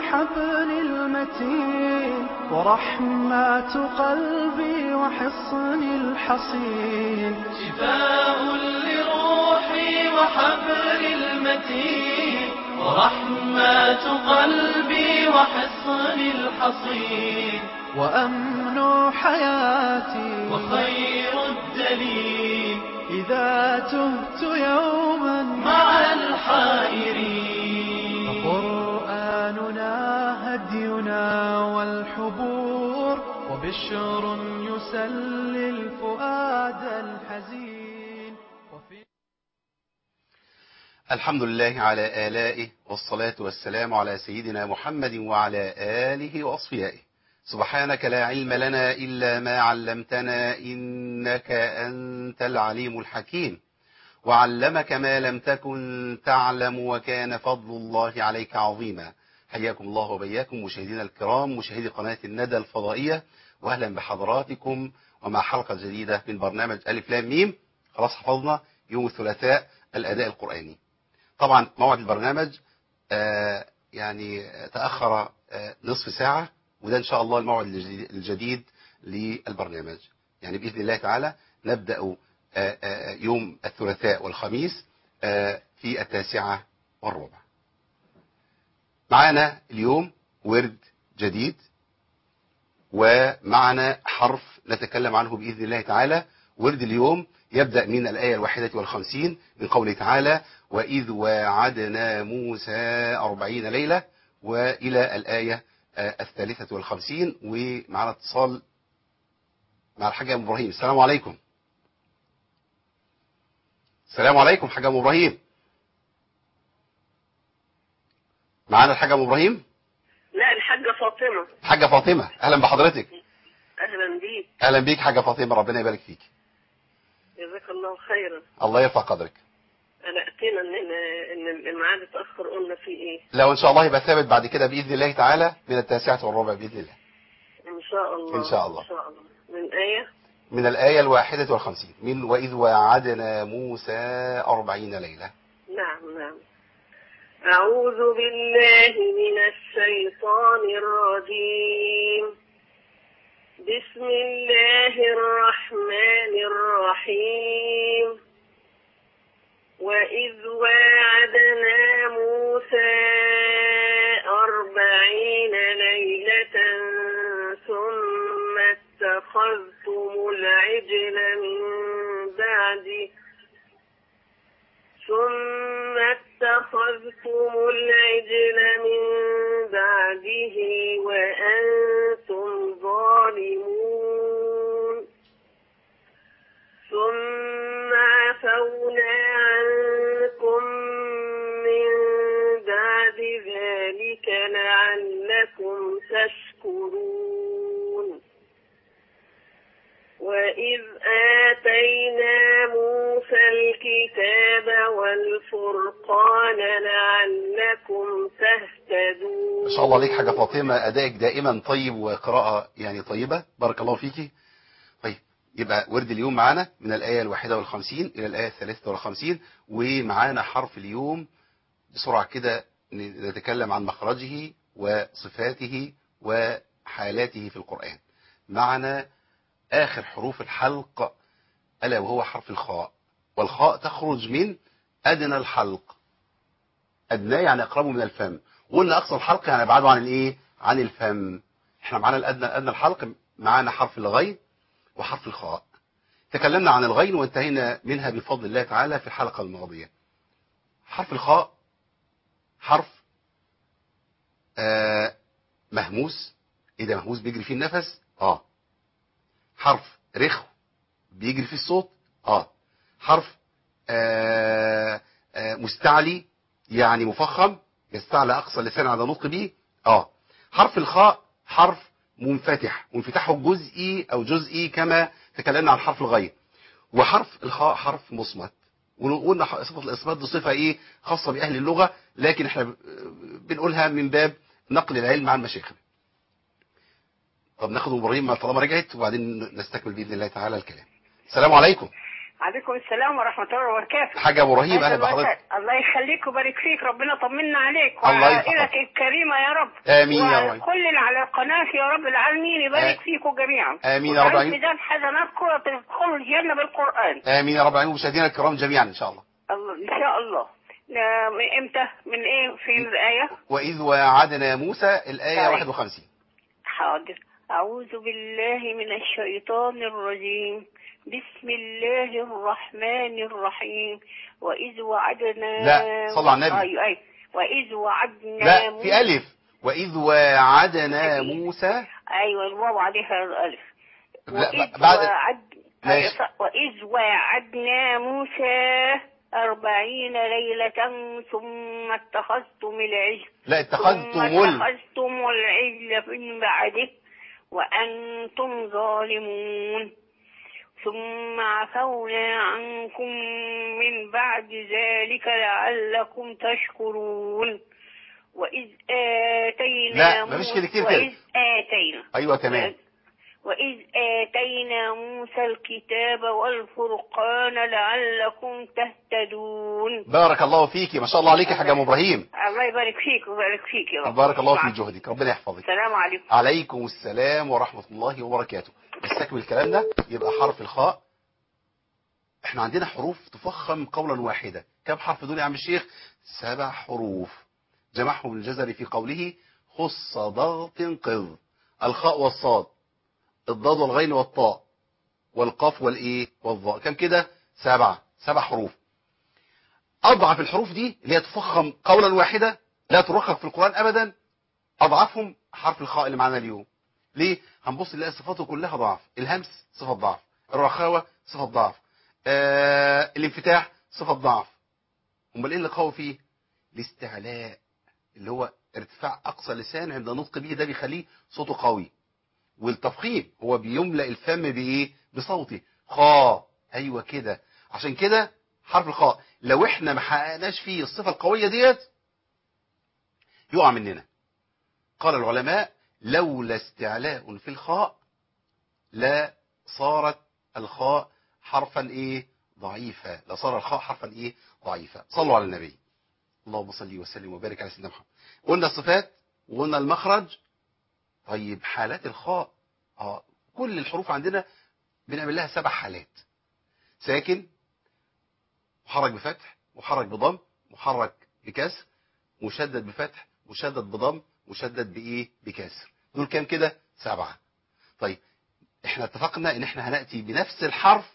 وحبل المتين ورحمة قلبي وحصن الحصين شفاء لروحي وحبل المتين ورحمة قلبي وحصن الحصين وأمن حياتي وخير الدليل إذا تهت يوما مع الحائرين فقرآننا هدينا والحبور وبشر يسلي الفؤاد الحزين وفي الحمد لله على آلائه والصلاة والسلام على سيدنا محمد وعلى آله وأصفيائه سبحانك لا علم لنا إلا ما علمتنا إنك أنت العليم الحكيم وعلمك ما لم تكن تعلم وكان فضل الله عليك عظيما حياكم الله وبياكم مشاهدينا الكرام مشاهدي قناة الندى الفضائية وأهلا بحضراتكم ومع حلقة جديدة من برنامج ألف لام ميم خلاص حفظنا يوم الثلاثاء الأداء القرآني طبعا موعد البرنامج آه يعني تأخر آه نصف ساعة وده إن شاء الله الموعد الجديد, الجديد للبرنامج يعني بإذن الله تعالى نبدأ آه آه يوم الثلاثاء والخميس آه في التاسعة والربع معنا اليوم ورد جديد ومعنا حرف نتكلم عنه بإذن الله تعالى ورد اليوم يبدأ من الآية الواحدة والخمسين من قوله تعالى وإذ واعدنا موسى أربعين ليلة وإلى الآية الثالثة والخمسين ومعنا اتصال مع الحاج أبو إبراهيم السلام عليكم السلام عليكم حاج أبو إبراهيم معانا الحاج أبو إبراهيم لا الحاجة فاطمة حاجة فاطمة أهلا بحضرتك أهلا بيك أهلا بيك حاجة فاطمة ربنا يبارك فيك جزاك الله خيرا الله يرفع قدرك قلقتنا إن إن الميعاد اتأخر قلنا فيه إيه لو إن شاء الله يبقى ثابت بعد كده بإذن الله تعالى من التاسعة والربع بإذن الله إن شاء الله إن شاء الله. إن شاء الله من آية من الآية الواحدة والخمسين من وإذ واعدنا موسى أربعين ليلة نعم نعم أعوذ بالله من الشيطان الرجيم بسم الله الرحمن الرحيم وإذ واعدنا موسى أربعين ليلة ثم اتخذتم العجل من بعده ثم اتخذتم العجل من بعده وأنتم ظالمون ثم عفونا عنكم من بعد ذلك لعلكم تشكرون وإذ آتينا موسى الكتاب والفرقان لعلكم تهتدون ما شاء الله عليك حاجة فاطمة أدائك دائما طيب وقراءة يعني طيبة بارك الله فيكي طيب يبقى ورد اليوم معانا من الآية الواحدة والخمسين إلى الآية الثالثة والخمسين ومعانا حرف اليوم بسرعة كده نتكلم عن مخرجه وصفاته وحالاته في القرآن معنا آخر حروف الحلق ألا وهو حرف الخاء والخاء تخرج من أدنى الحلق أدنى يعني أقربه من الفم وقلنا أقصى الحلق يعني أبعده عن الإيه عن الفم احنا معانا الأدنى أدنى الحلق معانا حرف الغين وحرف الخاء تكلمنا عن الغين وانتهينا منها بفضل الله تعالى في الحلقة الماضية حرف الخاء حرف آه مهموس ايه ده مهموس بيجري فيه النفس اه حرف رخو بيجري فيه الصوت اه حرف آه آه مستعلي يعني مفخم يستعلى اقصى اللسان على نطق به اه حرف الخاء حرف منفتح وانفتاحه جزئي او جزئي كما تكلمنا عن حرف الغين وحرف الخاء حرف مصمت وقلنا صفة الإصمات دي صفة إيه خاصة بأهل اللغة لكن إحنا بنقولها من باب نقل العلم عن مشايخنا طب ناخد إبراهيم طالما رجعت وبعدين نستكمل بإذن الله تعالى الكلام السلام عليكم عليكم السلام ورحمة الله وبركاته حاج ابو رهيب اهلا الله بحضرتك يخ- الله يخليك ويبارك فيك ربنا طمنا عليك الله يحفظك. وعائلتك الكريمة يا رب آمين يا رب. وكل اللي على القناة يا رب العالمين يبارك آ- فيكم جميعا آمين يا رب وتعيش العالمين. ميزان حسناتكم وتدخلوا الجنة بالقرآن امين يا رب العالمين ومشاهدينا الكرام جميعا ان شاء الله الله إن شاء الله لا، من امتى من ايه فين الآية واذ وعدنا موسى الايه طيب. 51 حاضر أعوذ بالله من الشيطان الرجيم بسم الله الرحمن الرحيم وإذ وعدنا لا، صلوا على النبي. أيوة أيوة وإذ وعدنا لا موسى- في الف واذ وعدنا موسى أيوة الواو عليها الألف لا، وإذ بعد- وعد ماشي. أيوة صح. وإذ وعدنا موسى أربعين ليلة ثم اتخذتم العجل لا اتخذتم ثم ال اتخذتم العجل من بعده وأنتم ظالمون ثم عفونا عنكم من بعد ذلك لعلكم تشكرون وإذ آتينا لا، مفيش كده كتير كده. وإذ آتينا ايوه كمان وإذ آتينا موسى الكتاب والفرقان لعلكم تهتدون بارك الله فيكي ما شاء الله عليك يا حاج ام ابراهيم الله يبارك فيك ويبارك فيك يا رب بارك الله في جهدك ربنا يحفظك السلام عليكم عليكم السلام ورحمة الله وبركاته نستكمل كلامنا يبقى حرف الخاء احنا عندنا حروف تفخم قولا واحدا كم حرف دول يا عم الشيخ سبع حروف جمعهم الجزري في قوله خص ضغط قذ الخاء والصاد الضاد والغين والطاء والقاف والايه والظاء كم كده سبعة سبع حروف اضعف الحروف دي اللي هي تفخم قولا واحدا لا ترخق في القرآن ابدا اضعفهم حرف الخاء اللي معانا اليوم ليه هنبص نلاقي صفاته كلها ضعف الهمس صفة ضعف الرخاوة صفة ضعف آه الانفتاح صفة ضعف امال ايه اللي قوي فيه الاستعلاء اللي هو ارتفاع اقصى لسان عند النطق به ده بيخليه صوته قوي والتفخيم هو بيملأ الفم بايه بصوته خاء ايوه كده عشان كده حرف الخاء لو احنا ما حققناش فيه الصفة القوية ديت يقع مننا قال العلماء لولا استعلاء في الخاء لا صارت الخاء حرفا ايه ضعيفا لصار الخاء حرفا ايه ضعيفا صلوا على النبي اللهم صل وسلم وبارك على سيدنا محمد قلنا الصفات وقلنا المخرج طيب حالات الخاء اه كل الحروف عندنا بنعمل لها سبع حالات ساكن محرك بفتح محرك بضم محرك بكسر مشدد بفتح مشدد بضم مشدد بايه بكسر دول كام كده سبعة طيب احنا اتفقنا ان احنا هنأتي بنفس الحرف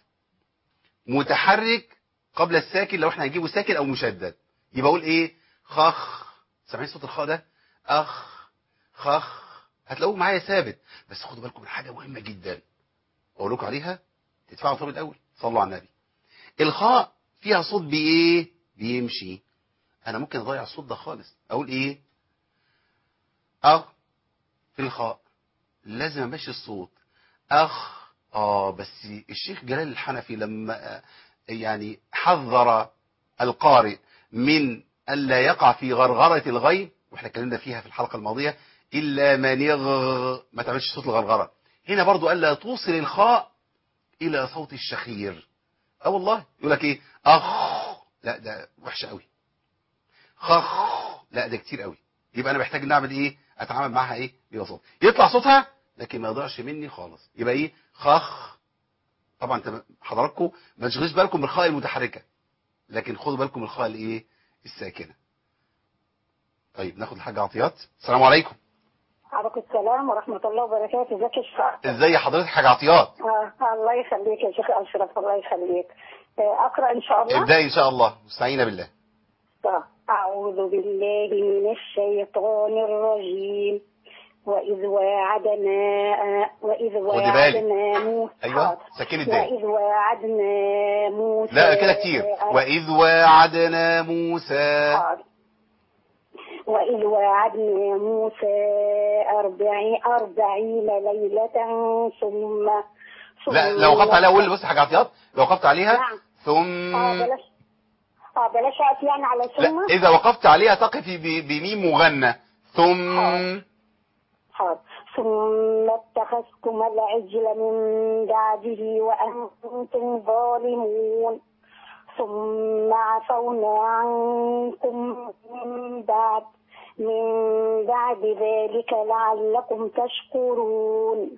متحرك قبل الساكن لو احنا هنجيبه ساكن او مشدد يبقى اقول ايه خخ سامعين صوت الخاء ده اخ خخ هتلاقوه معايا ثابت بس خدوا بالكم من حاجه مهمه جدا اقول لكم عليها تدفعوا طب الاول صلوا على النبي الخاء فيها صوت بايه بيمشي انا ممكن اضيع الصوت ده خالص اقول ايه اخ في الخاء لازم امشي الصوت اخ اه بس الشيخ جلال الحنفي لما آه، يعني حذر القارئ من الا يقع في غرغره الغين واحنا اتكلمنا فيها في الحلقه الماضيه الا من يغ ما تعملش صوت الغرغره هنا برضو الا توصل الخاء الى صوت الشخير اه والله يقول لك ايه اخ لا ده وحشه قوي خخ لا ده كتير قوي يبقى انا محتاج ان اعمل ايه اتعامل معاها ايه ببساطه يطلع صوتها لكن ما يضيعش مني خالص يبقى ايه خخ طبعا انت حضراتكم ما تشغلوش بالكم بالخاء المتحركه لكن خدوا بالكم من الخاء الايه الساكنه طيب ناخد الحاج عطيات السلام عليكم عليكم السلام ورحمة الله وبركاته ازيك يا شيخ ازي حضرتك حاج عطيات آه الله يخليك يا شيخ أشرف الله يخليك آه أقرأ إن شاء الله ابدأي ان شاء الله مستعينه بالله آه. أعوذ بالله من الشيطان الرجيم وإذ واعدنا آه وإذ خدي بالك. واعدنا موسى ايوه حاضر. سكني الدال وإذ واعدنا موسى لا كده كتير آه، واذ واعدنا موسى حاضر. وإذ واعدنا موسى أربعين, أربعين ليلة ثم لا ثم لو وقفت عليها قول بص يا حاج عطيات لو وقفت عليها نعم. ثم اه بلاش اه بلاش اقف يعني على لا ثم اذا وقفت عليها تقفي ب- بميم مغنى ثم حاضر. حاضر ثم اتخذتم العجل من بعده وأنتم ظالمون ثم عفونا عنكم من بعد من بعد ذلك لعلكم تشكرون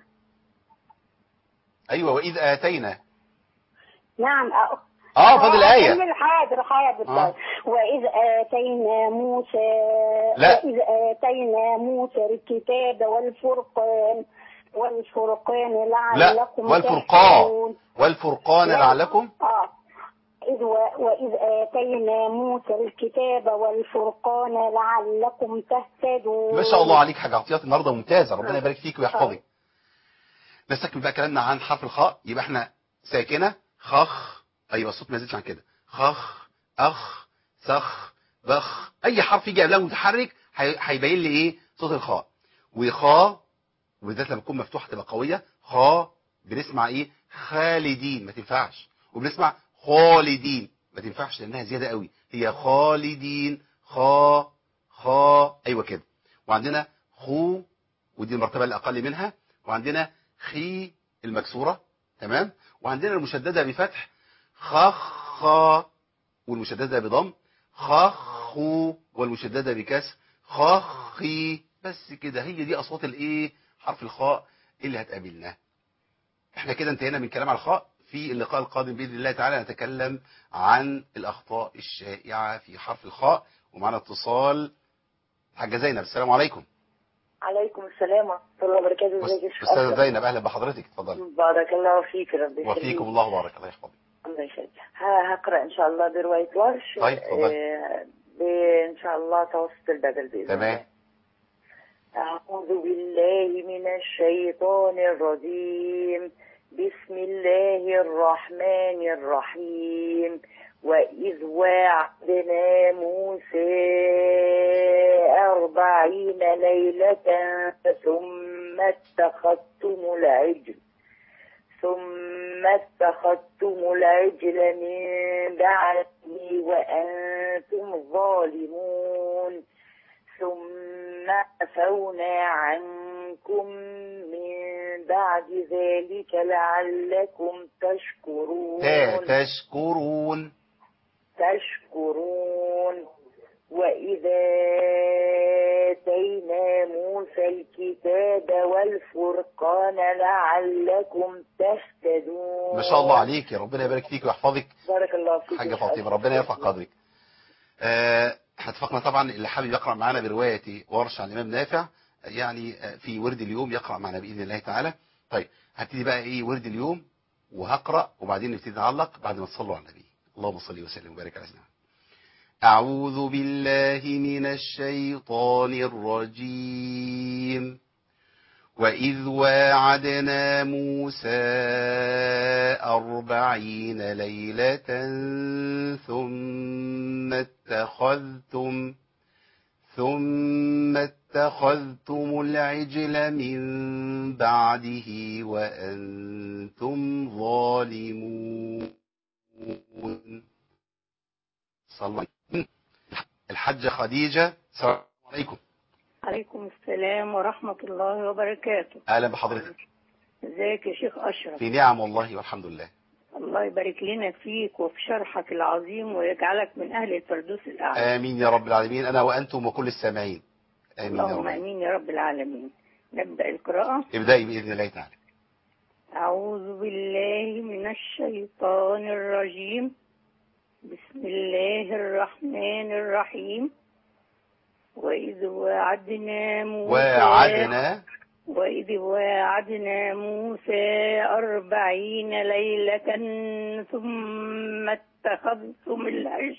أيوة وإذ آتينا نعم أ- آه فاضل آية أكمل حاضر حاضر آه. آه. وإذ آتينا موسى لا. وإذ آتينا موسى الكتاب والفرقان والفرقان لا لعلكم والفرقان تهتدون. والفرقان لا. لعلكم آه. إذ و... وإذ آتينا موسى الكتاب والفرقان لعلكم تهتدون ما شاء الله عليك حاجة عطيات النهاردة ممتازة ربنا يبارك فيك ويحفظك نستكمل بقى كلامنا عن حرف الخاء يبقى احنا ساكنة خخ ايوه الصوت ما يزيدش عن كده خخ اخ سخ بخ اي حرف يجي قبلها متحرك هي- هيبين لي ايه صوت الخاء وخاء وبالذات لما تكون مفتوحه تبقى قويه خاء بنسمع ايه خالدين ما تنفعش وبنسمع خالدين ما تنفعش لانها زياده قوي هي خالدين خا خا ايوه كده وعندنا خو ودي المرتبه الاقل منها وعندنا خي المكسوره تمام وعندنا المشدده بفتح خخ خا والمشدده بضم خخو والمشدده بكسر خخي بس كده هي دي اصوات الايه حرف الخاء اللي هتقابلنا احنا كده انتهينا من كلام على الخاء في اللقاء القادم باذن الله تعالى نتكلم عن الاخطاء الشائعه في حرف الخاء ومعنا اتصال حاجه زينب السلام عليكم عليكم السلام ورحمة الله وبركاته ازيك يا شيخ استاذه أشرف؟ زينب اهلا بحضرتك اتفضلي بارك الله فيك ربي يخليك. وفيكم الله وبارك الله يحفظك الله يخليك ه- هقرأ إن شاء الله برواية ورش طيب، اتفضلي. آه، بإن شاء الله توسط البدل بإذن تمام. الله أعوذ بالله من الشيطان الرجيم بسم الله الرحمن الرحيم وإذ واعدنا موسى أربعين ليلة ثم اتخذتم العجل ثم اتخذتم العجل من بعده وأنتم ظالمون ثم عفونا عنكم من بعد ذلك لعلكم تشكرون تا تشكرون تشكرون وإذا آتينا موسى الكتاب والفرقان لعلكم تهتدون ما شاء الله عليك يا ربنا يبارك فيك ويحفظك بارك الله فيك حاجة يا فاطمة حبيبي. ربنا يرفع قدرك آه، احنا اتفقنا طبعا اللي حابب يقرأ معنا برواية ورش عن الإمام نافع يعني آه، في ورد اليوم يقرأ معنا بإذن الله تعالى طيب هبتدي بقى ايه ورد اليوم وهقرأ وبعدين نبتدي نعلق بعد ما تصلوا على النبي اللهم صل وسلم وبارك على سيدنا أعوذ بالله من الشيطان الرجيم وإذ واعدنا موسى أربعين ليلة ثم اتخذتم ثم اتخذتم العجل من بعده وأنتم ظالمون صلى الحجة خديجة السلام عليكم عليكم السلام ورحمة الله وبركاته أهلا بحضرتك ازيك يا شيخ أشرف في نعم والله والحمد لله الله يبارك لنا فيك وفي شرحك العظيم ويجعلك من أهل الفردوس الأعلى آمين يا رب العالمين أنا وأنتم وكل السامعين آمين يا اللهم رب آمين يا رب العالمين نبدأ القراءة ابدأي بإذن الله تعالى أعوذ بالله من الشيطان الرجيم بسم الله الرحمن الرحيم وإذ وعدنا موسى وعدنا وإذ واعدنا موسى أربعين ليلة ثم اتخذتم العجل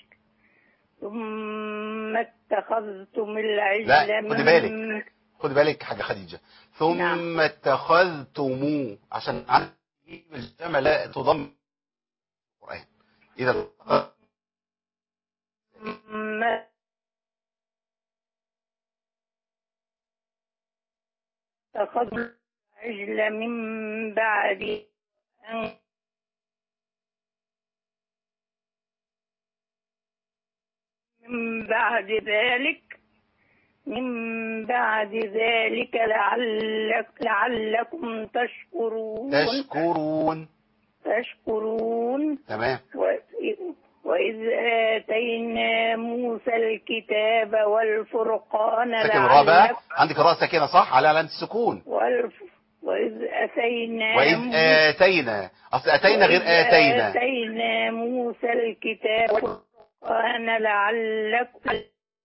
ثم اتخذتم العجل لا، خدي من- بالك. خد بالك حاجة خديجة ثم نعم. اتخذتموه عشان عن الجمع لا تضم القرآن إذا ثم اتخذتم العجل من بعد أن من بعد ذلك من بعد ذلك لعلك لعلكم تشكرون تشكرون تشكرون تمام وإذ- وإذ آتينا موسى الكتاب والفرقان ساكن الراء بقى لعلك عندك الراء ساكنة صح على علامة السكون والف وإذ أتينا وإذ موسى آتينا أصل آتينا غير وإذ آتينا آتينا موسى الكتاب والقرآن لعلكم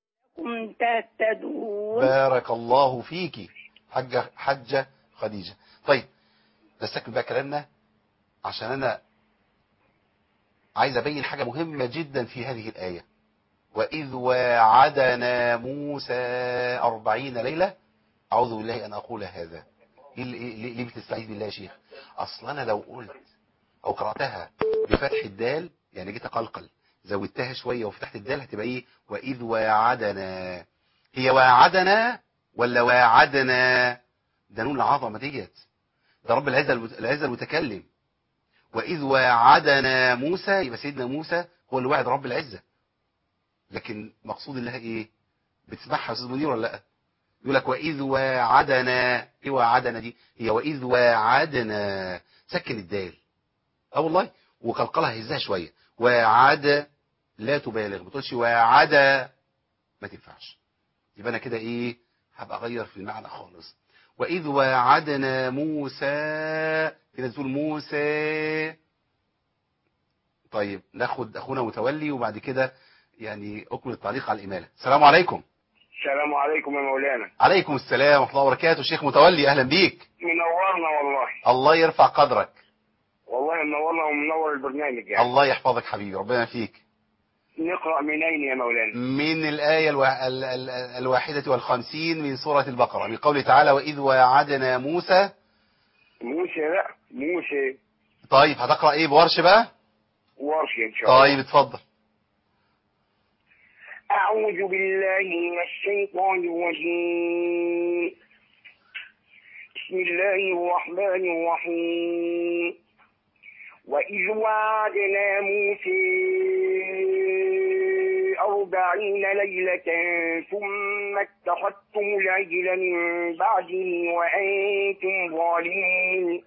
تهتدون بارك الله فيكي حجة حجة خديجة طيب نستكمل بقى كلامنا عشان أنا عايز أبين حاجة مهمة جدا في هذه الآية وإذ واعدنا موسى أربعين ليلة أعوذ بالله أن أقول هذا إيه اللي- إيه- ليه ليه بتستعيذ بالله يا شيخ أصل أنا لو قلت أو قرأتها بفتح الدال يعني جيت أقلقل زودتها شوية وفتحت الدال هتبقى إيه وإذ واعدنا هي واعدنا ولا واعدنا ده نون العظمة ديت ده رب العزة المت- العزة المتكلم وإذ واعدنا موسى يبقى سيدنا موسى هو اللي وعد رب العزة لكن مقصود الله إيه بتسمعها يا أستاذ منير ولا لأ يقول لك وإذ واعدنا إيه واعدنا دي هي وإذ واعدنا سكن الدال اه والله وقلقلها هزها شوية واعد لا تبالغ ما تقولش واعد ما تنفعش يبقى انا كده ايه هبقى اغير في المعنى خالص واذ واعدنا موسى في ناس تقول موسى طيب ناخد اخونا متولي وبعد كده يعني اكمل التعليق على الاماله السلام عليكم السلام عليكم يا مولانا عليكم السلام ورحمه الله وبركاته شيخ متولي اهلا بيك منورنا والله الله يرفع قدرك والله منورنا ومنور البرنامج يعني الله يحفظك حبيبي ربنا فيك نقرأ منين يا مولانا من الآية الوا... ال... ال... الواحدة والخمسين من سورة البقرة من قوله تعالى وإذ واعدنا موسى موسى لا موسى طيب هتقرأ إيه بورش بقى ورش ان شاء الله طيب اتفضل أعوذ بالله من الشيطان الرجيم بسم الله الرحمن الرحيم وإذ وعدنا موسى أربعين ليلة ثم اتخذتم العجل من بعده وأنتم ظالمين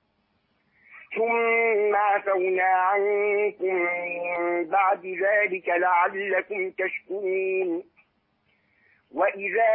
ثم عفونا عنكم من بعد ذلك لعلكم تشكرون وإذا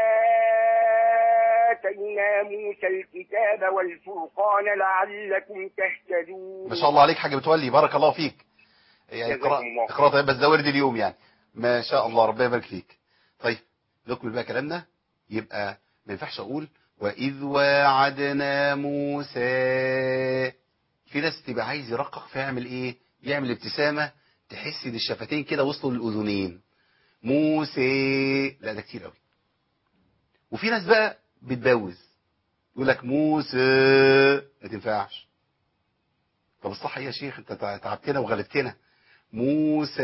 آتينا موسى الكتاب والفرقان لعلكم تهتدون ما شاء الله عليك حاجة بتولي بارك الله فيك يعني جزاكم اقرأ الله. اقرأ طيب بس ده ورد اليوم يعني ما شاء الله ربنا يبارك فيك طيب نكمل بقى كلامنا يبقى ما ينفعش أقول وإذ واعدنا موسى في ناس تبقى عايز يرقق فيعمل إيه يعمل ابتسامة تحس ان الشفتين كده وصلوا للأذنين موسى لا ده كتير قوي وفي ناس بقى بتبوز يقول لك موسى ما تنفعش طب الصح ايه يا شيخ انت تع- تعبتنا وغلبتنا موسى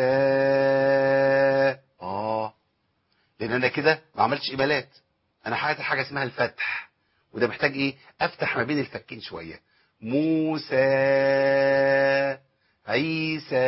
اه لان انا كده ما عملتش ايميلات انا حاجه حاجه اسمها الفتح وده محتاج ايه افتح ما بين الفكين شويه موسى عيسى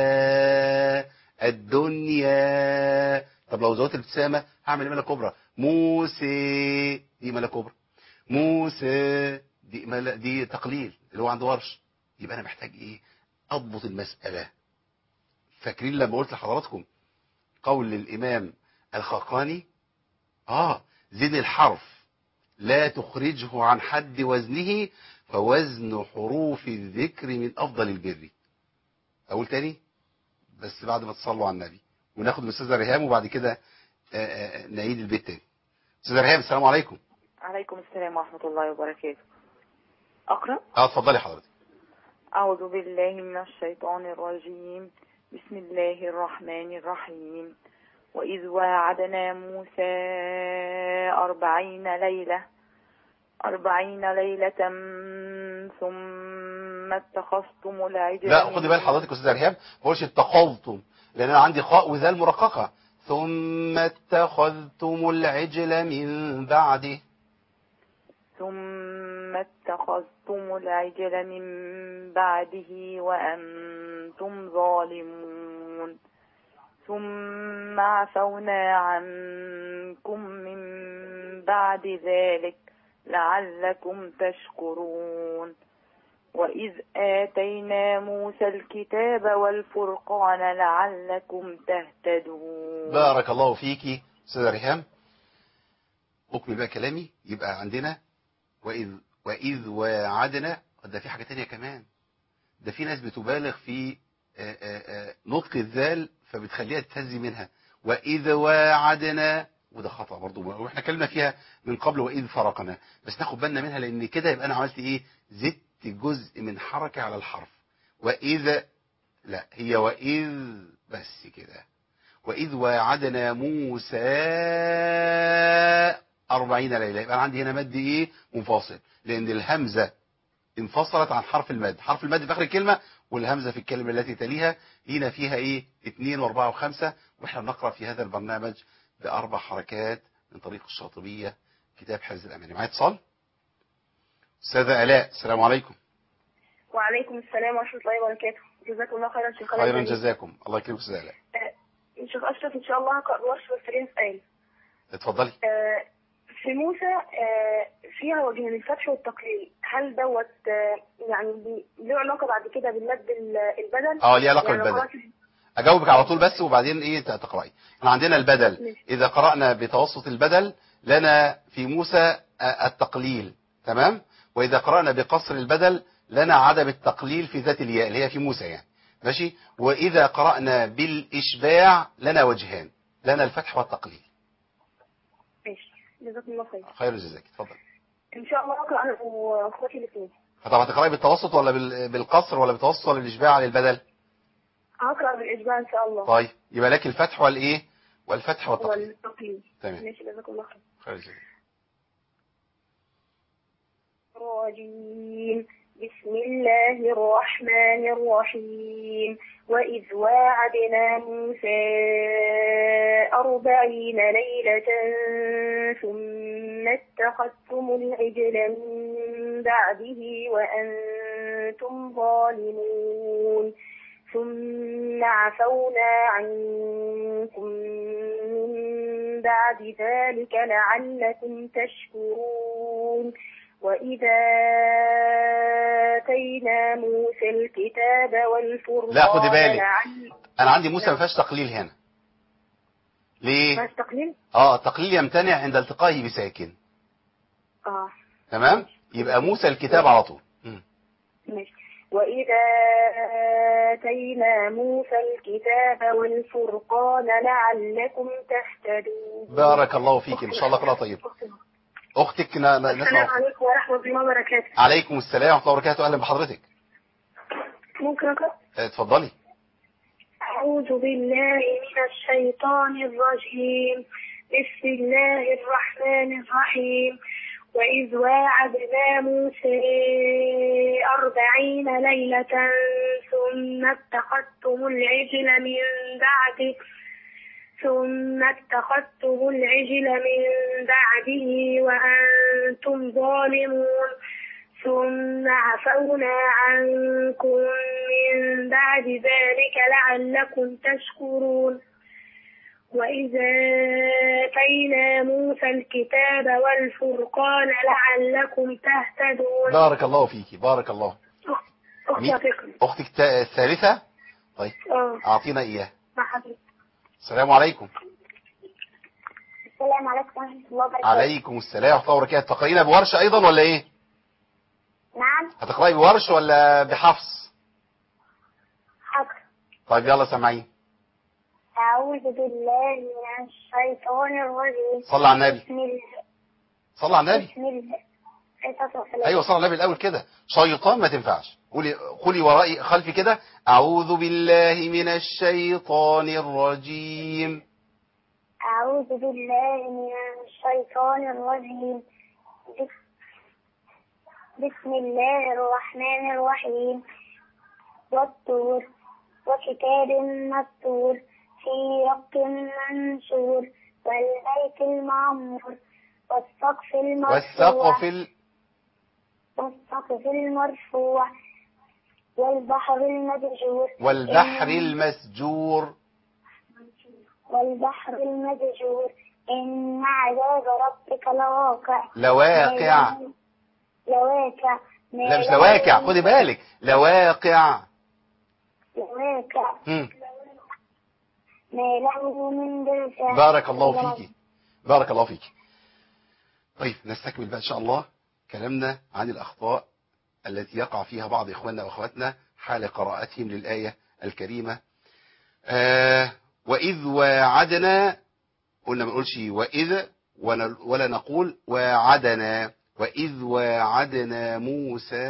الدنيا طب لو زودت الابتسامه هعمل ايميله كبرى موسى دي ايميله كبرى موسى دي إيميلة دي تقليل اللي هو عند ورش يبقى انا محتاج ايه اضبط المساله فاكرين لما قلت لحضراتكم قول الامام الخقاني اه زين الحرف لا تخرجه عن حد وزنه فوزن حروف الذكر من افضل البر اقول تاني بس بعد ما تصلوا على النبي وناخد الاستاذه ريهام وبعد كده آه، آه، نعيد البيت تاني استاذه ريهام السلام عليكم عليكم السلام ورحمة الله وبركاته أقرأ اه اتفضلي حضرتك أعوذ بالله من الشيطان الرجيم بسم الله الرحمن الرحيم وإذ واعدنا موسى أربعين ليلة أربعين ليلة ثم اتخذتم العجل لا من- خدي بال حضرتك يا استاذه ريهام ما بقولش اتخذتم لان انا عندي خاء وذال مرققه ثم اتخذتم العجل من بعده ثم اتخذتم العجل من بعده وأنتم ظالمون ثم عفونا عنكم من بعد ذلك لعلكم تشكرون وإذ آتينا موسى الكتاب والفرقان لعلكم تهتدون بارك الله فيكي استاذه ريهام اكمل بقى كلامي يبقى عندنا واذ واذ وعدنا ده في حاجه تانية كمان ده في ناس بتبالغ في آه، آه، آه، نطق الذال فبتخليها تهزي منها واذ وعدنا وده خطا برضو واحنا اتكلمنا فيها من قبل واذ فرقنا بس ناخد بالنا منها لان كده يبقى انا عملت ايه زدت جزء من حركه على الحرف واذا لا هي واذ بس كده وإذ واعدنا موسى أربعين ليلة يبقى أنا عندي هنا مد إيه منفصل لأن الهمزة انفصلت عن حرف المد حرف المد في آخر الكلمة والهمزة في الكلمة التي تليها هنا فيها إيه اتنين واربعة وخمسة وإحنا بنقرأ في هذا البرنامج بأربع حركات من طريق الشاطبية كتاب حرز الأمان معايا اتصال أستاذة آلاء السلام عليكم وعليكم السلام ورحمة الله وبركاته جزاكم الله خيرا شيخ خيرا جزاكم الله يكرمك أستاذة آلاء شيخ أشرف إن شاء الله هقرأ ورش والسرين سؤال اتفضلي آه، في موسى آه، فيها وجهين الفتح والتقليل هل دوت آه، يعني بي- له علاقة بعد كده بالمد ال- البدل؟ اه ليه علاقة يعني لو بالبدل. قرأت- اجاوبك على طول بس وبعدين ايه تقراي احنا عندنا البدل ماشي. اذا قرانا بتوسط البدل لنا في موسى آه، التقليل تمام واذا قرانا بقصر البدل لنا عدم التقليل في ذات الياء اللي هي في موسى يعني ماشي واذا قرانا بالاشباع لنا وجهان لنا الفتح والتقليل ماشي جزاكم الله خير خير جزاك اتفضل إن شاء الله هقرأ أنا وأخواتي الاثنين طبعا تقراي بالتوسط ولا بال- بالقصر ولا بالتوسط ولا بالاشباع للبدل هقرأ بالإجماع إن شاء الله طيب يبقى لك الفتح والايه والفتح والتقليل والتقليد تمام ماشي جزاكم الله خير خير جزاك الرجيم بسم الله الرحمن الرحيم وإذ واعدنا موسى أربعين ليلة ثم اتخذتم العجل من بعده وأنتم ظالمون ثم عفونا عنكم من بعد ذلك لعلكم تشكرون وإذا آتينا موسى الكتاب والفرقان لا، خدي بالك. لعل- انا عندي موسى ما فيهاش تقليل هنا ليه ما تقليل؟ اه التقليل يمتنع عند التقائه بساكن اه تمام يبقى موسى الكتاب على طول مم. ماشي وإذا آتينا موسى الكتاب والفرقان لعلكم تهتدون بارك الله فيك ان شاء الله كلها طيب اختك ن- ن- السلام نسمع عليكم ورحمة الله وبركاته عليكم السلام ورحمه الله وبركاته اهلا بحضرتك ممكن أقرأ؟ اه، اتفضلي أعوذ بالله من الشيطان الرجيم بسم الله الرحمن الرحيم وإذ واعدنا موسى أربعين ليلة ثم اتخذتم العجل من بعده ثم اتخذتم العجل من بعده وأنتم ظالمون ثم عفونا عنكم من بعد ذلك لعلكم تشكرون وإذا آتينا موسى الكتاب والفرقان لعلكم تهتدون بارك الله فيك بارك الله أختي مين؟ أفكر اختك تا- الثالثه طيب اه اعطينا اياه مع حضرتك السلام عليكم السلام عليكم ورحمة الله وبركاته عليكم السلام ورحمه الله وبركاته تقرأينا بورش ايضا ولا ايه نعم هتقرأي بورش ولا بحفص حاضر طيب يلا سامعين أعوذ بالله من الشيطان الرجيم صلى على النبي بسم الله صلى على النبي بسم الله أيوة ايوه صلى على النبي الاول كده شيطان ما تنفعش قولي قولي ورائي خلفي كده اعوذ بالله من الشيطان الرجيم أعوذ بالله من الشيطان الرجيم بس- بسم الله الرحمن الرحيم والطور وكتاب مستور في رق منشور والبيت المعمور والسقف المرفوع والسقف ال... والسقف المرفوع والبحر المسجور والبحر إن- المسجور والبحر المسجور إن عذاب ربك لواقع لواقع لواقع ما لا مش له لواقع من- خدي بالك لواقع لواقع مم. ما له من دافع بارك الله فيك بارك الله فيك طيب نستكمل بقى إن شاء الله كلامنا عن الأخطاء التي يقع فيها بعض إخواننا وأخواتنا حال قراءتهم للآية الكريمة آه وإذ واعدنا قلنا ما نقولش وإذ ون- ولا نقول واعدنا وإذ واعدنا موسى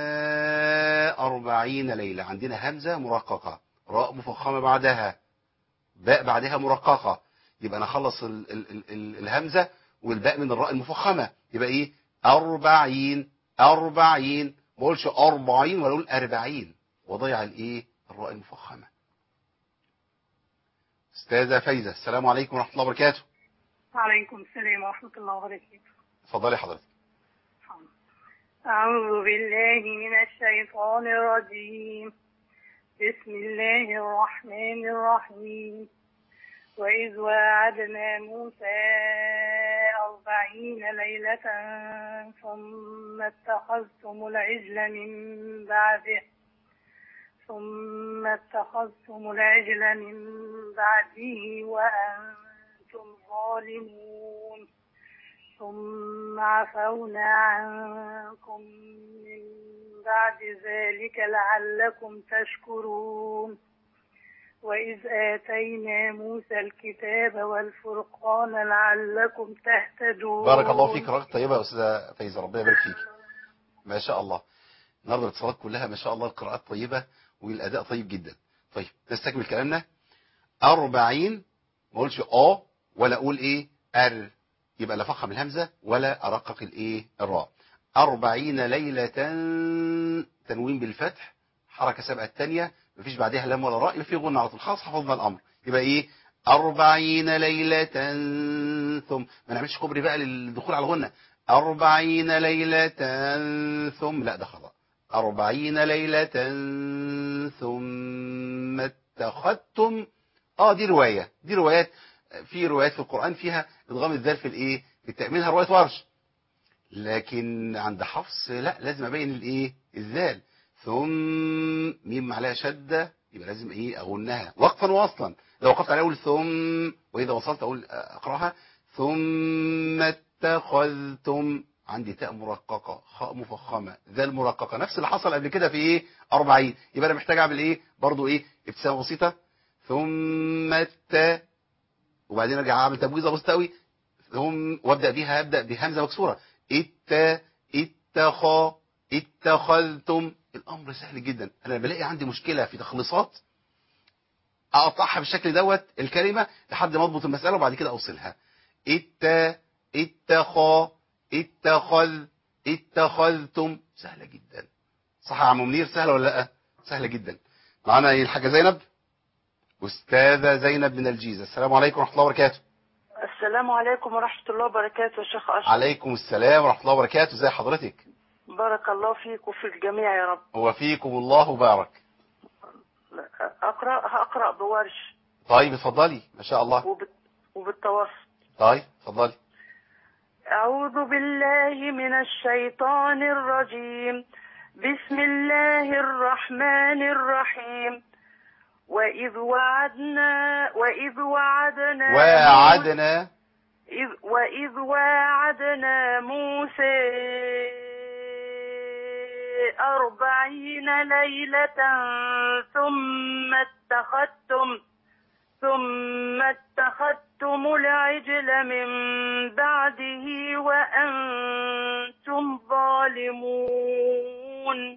أربعين ليلة عندنا همزة مرققة راء مفخمة بعدها باء بعدها مرققة يبقى نخلص ال ال ال ال الهمزة والباء من الراء المفخمة يبقى ايه أربعين أربعين ما اقولش أربعين ولا أقول أربعين وضيع الايه الراء المفخمة أستاذة فايزة السلام عليكم ورحمة الله وبركاته وعليكم السلام ورحمة الله وبركاته اتفضلي حضرتك أعوذ بالله من الشيطان الرجيم بسم الله الرحمن الرحيم وإذ واعدنا موسى أربعين ليلة ثم اتخذتم العجل من بعده ثم اتخذتم العجل من بعده وأنتم ظالمون ثم عفونا عنكم من بعد ذلك لعلكم تشكرون وإذ آتينا موسى الكتاب والفرقان لعلكم تهتدون بارك الله فيك رغد طيبة يا أستاذة فايزة ربنا يبارك فيك ما شاء الله النهارده الاتصالات كلها ما شاء الله القراءات طيبة والأداء طيب جدا طيب نستكمل كلامنا أربعين ما أقولش أ ولا أقول إيه أر يبقى لا فخم الهمزة ولا أرقق الإيه الراء أربعين ليلة تنوين بالفتح حركة سابقة الثانية مفيش بعدها لام ولا راء يبقى في غنى على طول خلاص حفظنا الأمر يبقى إيه أربعين ليلة ثم ما نعملش كوبري بقى للدخول على الغنى أربعين ليلة ثم لا ده خطأ أربعين ليلة ثم اتخذتم اه دي رواية دي روايات في روايات في القرآن فيها إدغام الذال في الإيه في التأمينها رواية ورش لكن عند حفص لا لازم أبين الإيه الذال ثم ميم عليها شدة يبقى لازم إيه أغنها وقفا وأصلا لو وقفت عليها أقول ثم وإذا وصلت أقول أقرأها ثم اتخذتم عندي تاء مرققة خاء مفخمة ذال مرققة نفس اللي حصل قبل كده في ايه 40 يبقى انا محتاج اعمل ايه برضو ايه ابتسامة بسيطة ثم التاء وبعدين ارجع اعمل تبويضة بسيطة قوي ثم وابدا بيها ابدا بهمزة مكسورة التا اتخا اتخذتم الامر سهل جدا انا بلاقي عندي مشكلة في تخليصات اقطعها بالشكل دوت الكلمة لحد ما اضبط المسألة وبعد كده اوصلها التا اتخا اتخذ اتخذتم سهلة جدا صح يا عم منير سهلة ولا لا سهلة جدا معانا ايه الحاجة زينب أستاذة زينب من الجيزة السلام عليكم ورحمة الله وبركاته السلام عليكم ورحمة الله وبركاته يا شيخ أشرف عليكم السلام ورحمة الله وبركاته ازي حضرتك بارك الله فيك وفي الجميع يا رب وفيكم الله بارك أقرأ هقرأ بورش طيب اتفضلي ما شاء الله وبت... وبالتوسط طيب اتفضلي أعوذ بالله من الشيطان الرجيم بسم الله الرحمن الرحيم وإذ وعدنا وإذ وعدنا وعدنا إذ وإذ واعدنا موسى أربعين ليلة ثم اتخذتم ثم اتخذتم العجل من بعده وأنتم ظالمون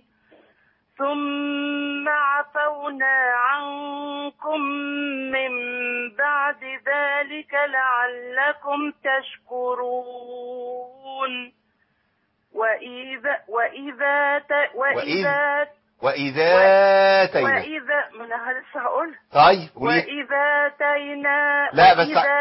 ثم عفونا عنكم من بعد ذلك لعلكم تشكرون وإذا وإذا ت... وإذا وإذا تينا وإذا ما أنا لسه هقول طيب قولي وإذا تينا لا، بس- وإذا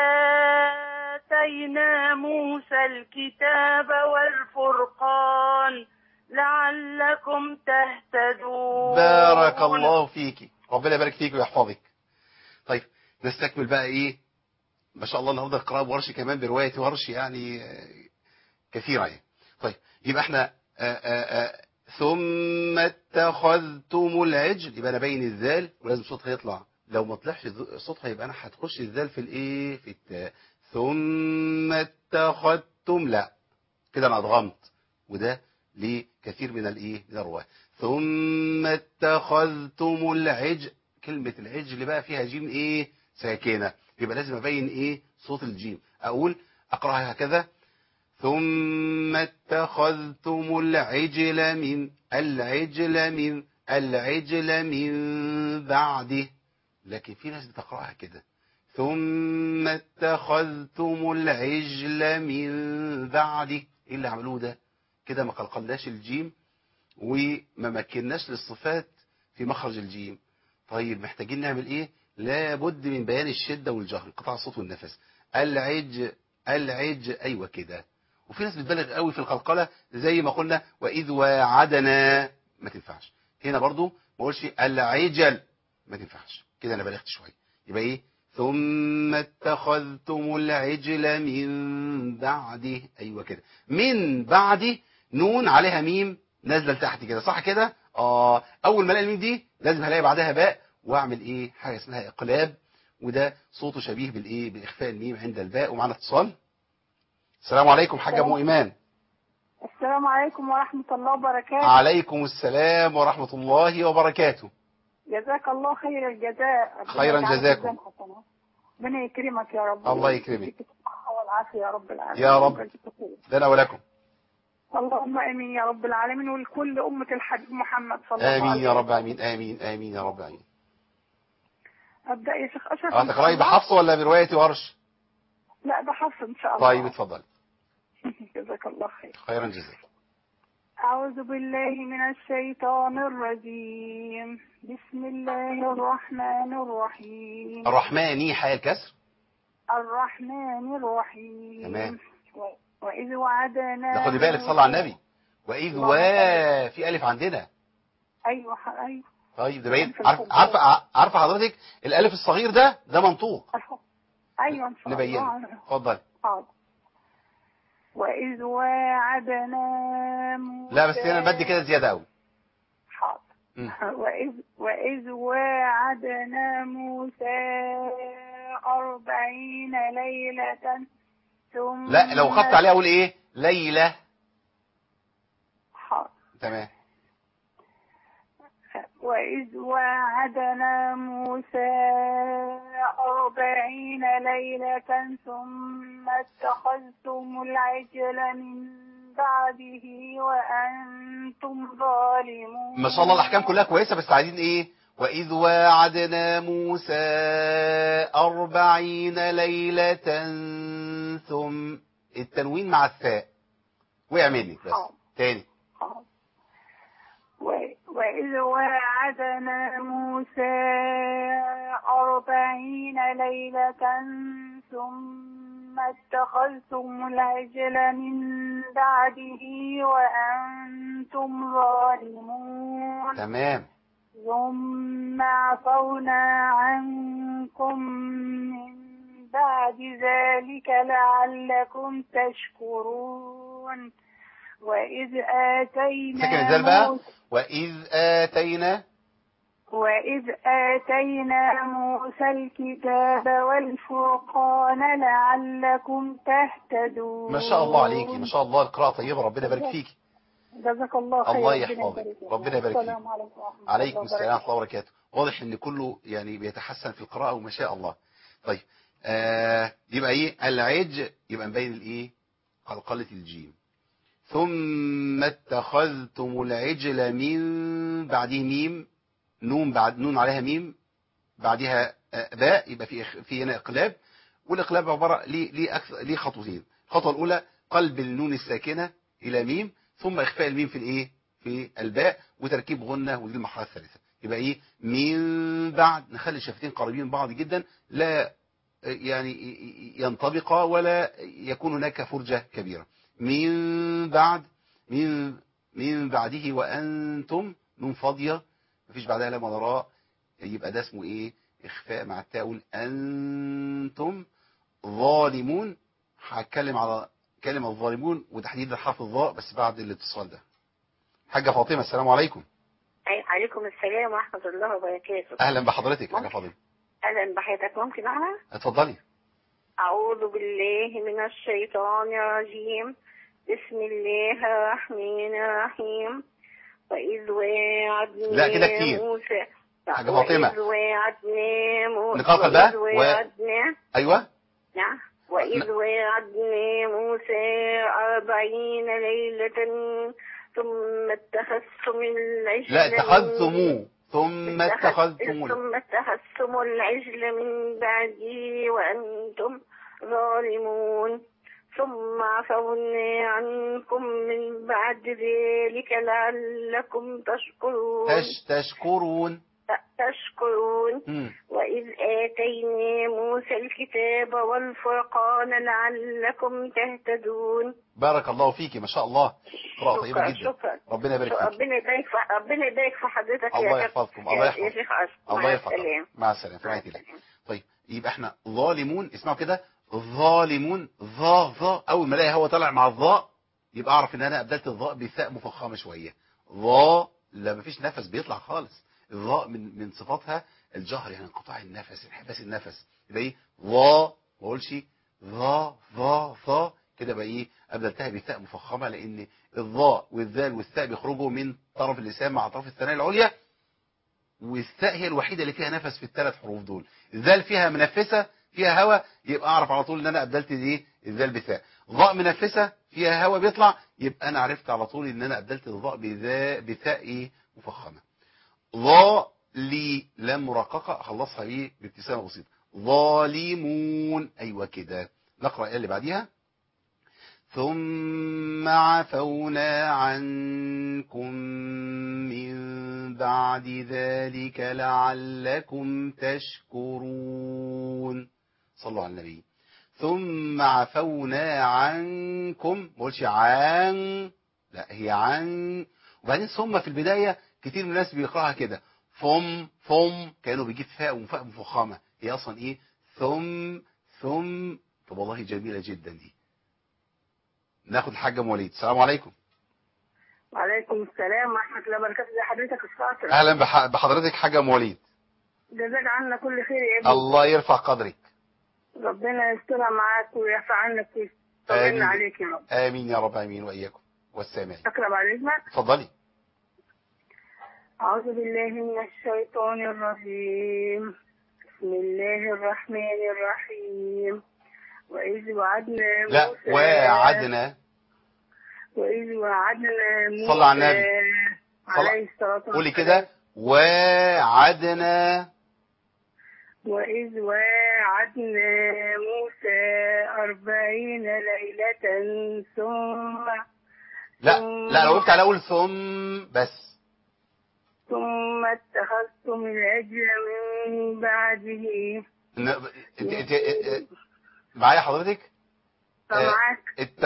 آتينا موسى الكتاب والفرقان لعلكم تهتدون بارك الله فيك ربنا يبارك فيك ويحفظك طيب نستكمل بقى ايه ما شاء الله النهارده القراءة ورش كمان برواية ورش يعني آه، كثيرة يعني طيب يبقى احنا آه، آه، آه، ثم اتخذتم العجل يبقى انا باين الذال ولازم صوتها يطلع لو ما طلعش ذ- صوتها يبقى انا هتخش الذال في الايه في التاء ثم اتخذتم لا كده انا ادغمت وده لكثير من الايه من الرواه ثم اتخذتم العجل كلمة العجل بقى فيها جيم ايه ساكنة يبقى لازم ابين ايه صوت الجيم اقول اقراها هكذا ثم اتخذتم العجل من العجل من العجل من بعده لكن في ناس بتقراها كده ثم اتخذتم العجل من بعده ايه اللي عملوه ده كده ما قلقلناش الجيم وما مكناش للصفات في مخرج الجيم طيب محتاجين نعمل ايه لابد من بيان الشدة والجهر قطع الصوت والنفس العج العج ايوه كده وفي ناس بتبالغ قوي في القلقلة زي ما قلنا واذ وعدنا ما تنفعش هنا برضو ما اقولش العجل ما تنفعش كده انا بلغت شويه يبقى ايه ثم اتخذتم العجل من بعده ايوه كده من بعده نون عليها ميم نازله لتحت كده صح كده اه اول ما الاقي الميم دي لازم هلاقي بعدها باء واعمل ايه حاجه اسمها اقلاب وده صوته شبيه بالايه باخفاء الميم عند الباء ومعنا اتصال السلام عليكم حاجه ام ايمان السلام عليكم ورحمة الله وبركاته عليكم السلام ورحمه الله وبركاته جزاك الله خير الجزاء ربنا خيرا يجعلك جزاكم. ميزان حسنات. ربنا يكرمك يا رب الله يكرمك. ويديك الصحة والعافية يا رب العالمين يا رب. ويجزيك خير. لنا ولكم اللهم امين يا رب العالمين ولكل امة الحبيب محمد صلى الله عليه وسلم امين يا رب امين امين امين يا رب امين ابدا يا شيخ اشرف اه إن شاء تقراي الله؟ بحفص ولا بروايه ورش لا بحفظ ان شاء الله طيب اتفضلي جزاك الله خير خيرا جزاك أعوذ بالله من الشيطان الرجيم بسم الله الرحمن الرحيم الرحمن حي الكسر الرحمن الرحيم تمام. و- وإذ وعدنا ده خدي بالك صلى على النبي واذ و في الف عندنا أيوة ح- أيوة طيب ده باين عارف- عارفه عارفه حضرتك الالف الصغير ده ده منطوق أيوة إن شاء نبينه الله اتفضل حاضر وإذ وعدنا موسى لا بس هنا المد كده زياده قوي حاضر مم. وإذ, وإذ واعدنا موسى أربعين ليلة ثم لا لو خدت عليها اقول ايه ليله حاضر. تمام وإذ واعدنا موسى أربعين ليلة ثم اتخذتم العجل من بعده وأنتم ظالمون ما شاء الله الاحكام كلها كويسه بس عايزين ايه واذ واعدنا موسى أربعين ليله ثم التنوين مع الثاء وقع منك بس حاضر. تاني و- وإذ واعدنا موسى أربعين ليلة ثم اتخذتم العجل من بعده وأنتم ظالمون تمام ثم عفونا عنكم من بعد ذلك لعلكم تشكرون وإذ آتينا سكن الزال بقى موسى وإذ آتينا وإذ آتينا موسى الكتاب والفرقان لعلكم تهتدون ما شاء الله عليكي ما شاء الله القراءة طيبة ربنا يبارك فيكي جزاك الله خير الله ربنا يحفظك. يبارك فيك. ربنا يبارك فيك. السلام عليكم ورحمة الله عليكم السلام وبركاته. ورحمة الله وبركاته واضح ان كله يعني بيتحسن في القراءة وما شاء الله طيب آه يبقى ايه العج يبقى مبين الايه قلقلة الجيم ثم اتخذتم العجل من بعده ميم نون بعد نون عليها ميم بعدها آه، باء يبقى في إخ- في هنا اقلاب والاقلاب عباره ليه ليه أكثر ليه خطوتين الخطوه الاولى قلب النون الساكنه الى ميم ثم اخفاء الميم في الايه في الباء وتركيب غنه ودي المرحله الثالثه يبقى ايه من بعد نخلي الشفتين قريبين من بعض جدا لا يعني ينطبقا ولا يكون هناك فرجه كبيره من بعد من من بعده وانتم نون فاضيه مفيش بعدها لا ولا راء يبقى ده اسمه ايه اخفاء مع التاء أقول انتم ظالمون هتكلم على كلمة الظالمون وتحديدا حرف الظاء بس بعد الاتصال ده حاجة فاطمة السلام عليكم عليكم السلام ورحمة الله وبركاته اهلا بحضرتك حاجة فاطمة أهلا بحياتك ممكن أعلى اتفضلي أعوذ بالله من الشيطان الرجيم بسم الله الرحمن الرحيم وإذ واعدنا لا، كده كتير. موسى حاجة فاطمة. وإذ واعدنا موسى نقاط بقى. وإذ و- واعدنا ايوه نعم وإذ واعدنا موسى أربعين ليلة ثم اتخذتم العجل لا من- اتخذتموه ثم اتخذتموه ثم اتخذتم العجل من بعده وأنتم ظالمون ثم عفونا عنكم من بعد ذلك لعلكم تشكرون تش تشكرون تشكرون مم. وإذ آتينا موسى الكتاب والفرقان لعلكم تهتدون بارك الله فيك ما شاء الله قراءة طيبة شكرا جدا شكرا ربنا يبارك فيك ربنا يبارك في ربنا يبارك في حضرتك يا الله كابتن- يحفظكم الله يا- يا يحفظكم شيخ أشرف الله مع يحفظك السلامة. مع السلامة في مع رعاية الله السلامة. طيب يبقى احنا ظالمون اسمعوا كده ظالمون ظا ظا اول ما الاقي هو طالع مع الظاء يبقى اعرف ان انا ابدلت الظاء بثاء مفخمه شويه ظا لا مفيش نفس بيطلع خالص الظاء من من صفاتها الجهر يعني انقطاع النفس انحباس النفس يبقى ايه ظا ما اقولش ظا ظا ظا كده بقى ايه ابدلتها بثاء مفخمه لان الظاء والذال والثاء بيخرجوا من طرف اللسان مع اطراف الثنايا العليا والثاء هي الوحيده اللي فيها نفس في الثلاث حروف دول الذال فيها منفسه فيها هواء يبقى اعرف على طول ان انا ابدلت دي الذال بثاء ظاء منفسه فيها هواء بيطلع يبقى انا عرفت على طول ان انا ابدلت الظاء بذا بثاء إيه؟ مفخمه ظا لي لام مرققه اخلصها ايه بابتسامه بسيطه ظالمون ايوه كده نقرا الايه اللي بعديها ثم عفونا عنكم من بعد ذلك لعلكم تشكرون صلوا على النبي ثم عفونا عنكم ما قولش عن لا هي عن وبعدين ثم في البداية كتير من الناس بيقراها كده ثم ثم كانوا بيجيب فاء وفاء مفخمة هي اصلا ايه ثم ثم طب والله جميلة جدا دي ناخد الحاجة ام وليد السلام عليكم وعليكم السلام ورحمة الله وبركاته ازي حضرتك الشاطر اهلا بح- بحضرتك حاجة ام وليد جزاك عنا كل خير يا ابني الله يرفع قدرك ربنا يسترها معاك ويرفع عنك آمين. ويطمنا عليك يا رب امين يا رب امين واياكم والسامعين اقرب على اذنك اتفضلي أعوذ بالله من الشيطان الرجيم بسم الله الرحمن الرحيم وإذ وعدنا لا موسى وعدنا وإذ وعدنا موسى صلى على النبي. صلى- عليه الصلاة والسلام قولي كده وعدنا وإذ واعدنا موسى أربعين ليلة ثم لا لا لو وقفت على اول ثم بس ثم اتخذتم العجل من بعده ن- انت انت اه- معايا حضرتك فمعك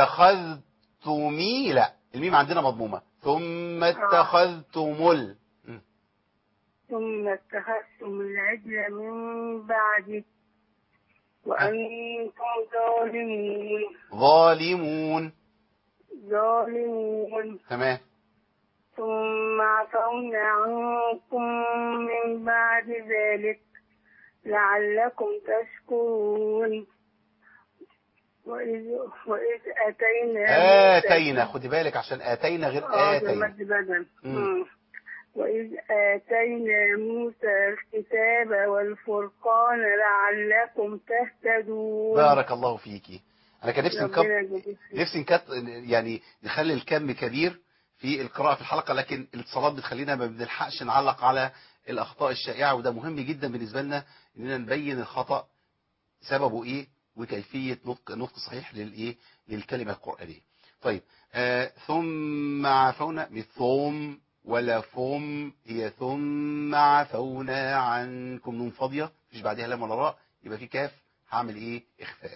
اتخذتمي لا الميم عندنا مضمومة ثم اتخذتم ال م. ثم اتخذتم العجل من بعده وأنتم ظالمون ظالمون ظالمون تمام ثم عفونا عنكم من بعد ذلك لعلكم تشكرون وإذ, وإذ أتينا موسى- آتينا خدي بالك عشان آتينا غير آه، ده آتينا مد بدل مم. مم. وإذ آتينا موسى الكتاب والفرقان لعلكم تهتدون بارك الله فيكي انا كان نفسي ربنا نكب يجزيك. نفسي نكت يعني نخلي الكم كبير في القراءة في الحلقة لكن الاتصالات بتخلينا ما بنلحقش نعلق على الأخطاء الشائعة وده مهم جدا بالنسبة لنا إننا نبين الخطأ سببه إيه وكيفية نطق نطق صحيح للإيه للكلمة القرآنية طيب آه ثم عفونا مش ثم ولا ثم هي ثم عفونا عنكم نون فاضية مفيش بعدها لام ولا راء يبقى في كاف هعمل إيه إخفاء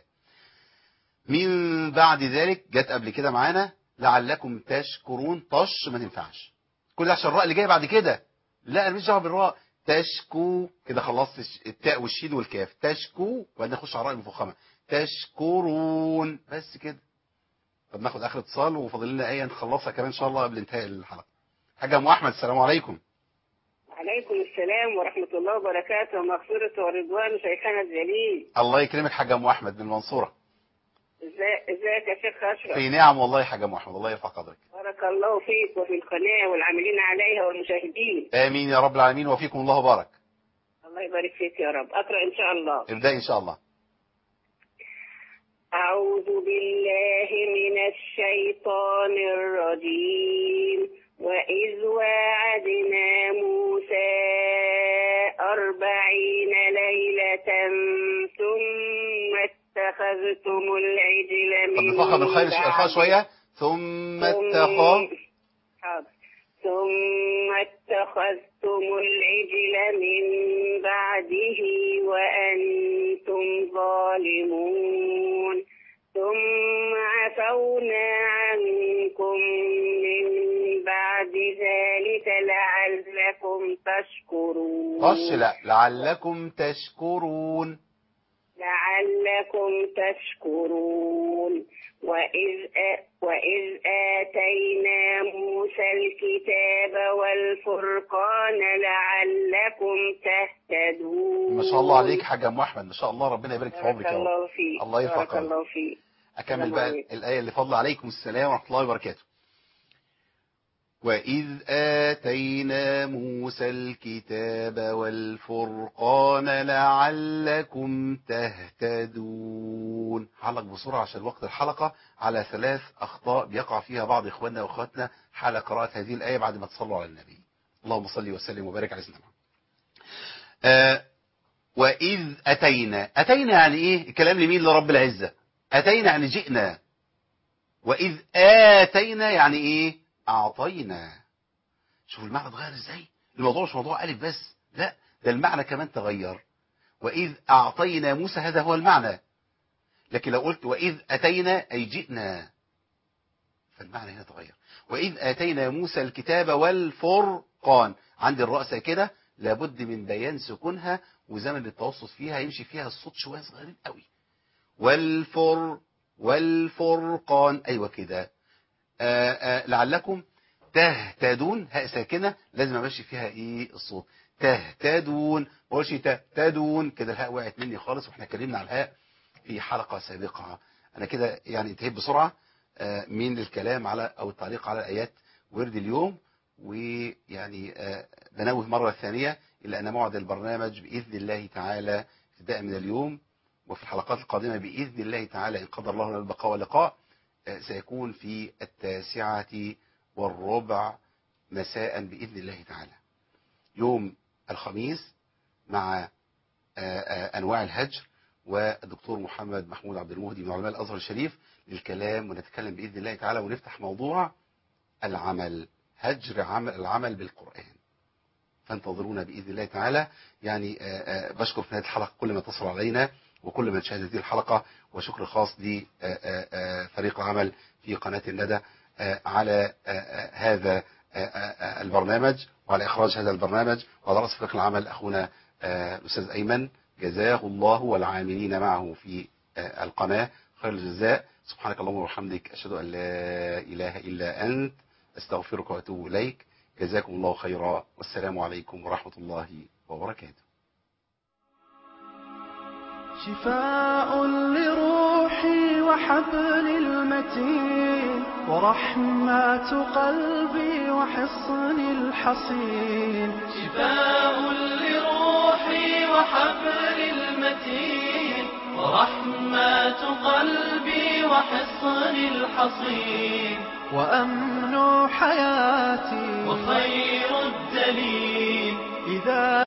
من بعد ذلك جت قبل كده معانا لعلكم تشكرون طش ما تنفعش كل ده عشان الراء اللي جايه بعد كده لا انا مش دعوه بالراء تشكو كده خلصت الش- التاء والشين والكاف تشكو وبعدين نخش على الراء المفخمه تشكرون بس كده طب ناخد اخر اتصال وفاضل لنا ايه نخلصها كمان ان شاء الله قبل انتهاء الحلقه حاجه ام احمد السلام عليكم عليكم السلام ورحمة الله وبركاته ومغفرة ورضوان شيخنا الجليل الله يكرمك حاجه ام احمد من المنصوره ازاي- ازيك يا شيخ أشرف في نعم والله يا حاجه ام احمد الله يرفع قدرك بارك الله فيك وفي القناة والعاملين عليها والمشاهدين امين يا رب العالمين وفيكم الله بارك الله يبارك فيك يا رب أقرأ إن شاء الله ابدأي ان شاء الله أعوذ بالله من الشيطان الرجيم وإذ واعدنا موسى أربعين ليلة ثم اتخذتم العجل طب من نفخم الخير بعد- الخاء شويه ثم اتخذ حاضر. ثم اتخذتم العجل من بعده وأنتم ظالمون ثم عفونا عنكم من بعد ذلك لعلكم تشكرون خش لا لعلكم تشكرون لعلكم تشكرون وإذ, آ- وإذ آتينا موسى الكتاب والفرقان لعلكم تهتدون ما شاء الله عليك حاجه ام احمد ما شاء الله ربنا يبارك في بارك عمرك يا رب الله فيك الله يرفع بارك قدرك. الله فيك أكمل السلام بقى عليكم. الآية اللي فضل عليكم السلام ورحمة الله وبركاته وإذ آتينا موسى الكتاب والفرقان لعلكم تهتدون حلق بسرعة عشان وقت الحلقة على ثلاث أخطاء بيقع فيها بعض إخواننا وأخواتنا حال قراءة هذه الآية بعد ما تصلوا على النبي اللهم صل وسلم وبارك على سيدنا محمد آه وإذ أتينا أتينا يعني إيه الكلام لمين لرب العزة أتينا يعني جئنا وإذ آتينا يعني إيه أعطينا شوف المعنى اتغير إزاي الموضوع مش موضوع ألف بس لا ده المعنى كمان تغير وإذ أعطينا موسى هذا هو المعنى لكن لو قلت وإذ أتينا أي جئنا فالمعنى هنا تغير وإذ آتينا موسى الكتاب والفرقان عند الرأس كده لابد من بيان سكونها وزمن التوسط فيها يمشي فيها الصوت شوية صغيرين قوي والفر والفرقان أيوة كده آه، آه، لعلكم تهتدون هاء ساكنة لازم امشي فيها ايه الصوت تهتدون ما اقولش تهتدون كده الهاء وقعت مني خالص واحنا اتكلمنا على الهاء في حلقة سابقة انا كده يعني انتهيت بسرعة آه، من الكلام على او التعليق على ايات ورد اليوم ويعني آه، بنوه مرة ثانية إلا أن موعد البرنامج بإذن الله تعالى ابتداء من اليوم وفي الحلقات القادمة بإذن الله تعالى إن قدر الله لنا البقاء واللقاء آه، سيكون في التاسعة والربع مساء بإذن الله تعالى يوم الخميس مع آه، آه، أنواع الهجر والدكتور محمد محمود عبد المهدي من علماء الأزهر الشريف للكلام ونتكلم بإذن الله تعالى ونفتح موضوع العمل هجر عمل العمل بالقرآن فانتظرونا بإذن الله تعالى يعني آه، آه، بشكر في نهاية الحلقة كل ما اتصل علينا وكل من شاهد هذه الحلقة وشكر خاص لفريق العمل في قناة الندى آه، على آه، آه، هذا آه، آه، البرنامج وعلى إخراج هذا البرنامج وعلى رأس فريق العمل أخونا آه، الأستاذ أيمن جزاه الله والعاملين معه في آه، القناة خير الجزاء سبحانك اللهم وبحمدك أشهد أن لا إله إلا أنت أستغفرك وأتوب إليك جزاكم الله خيرا والسلام عليكم ورحمة الله وبركاته شفاء لروحي وحبل المتين ورحمة قلبي وحصن الحصين شفاء لروحي وحبل المتين ورحمة قلبي وحصن الحصين وأمن حياتي وخير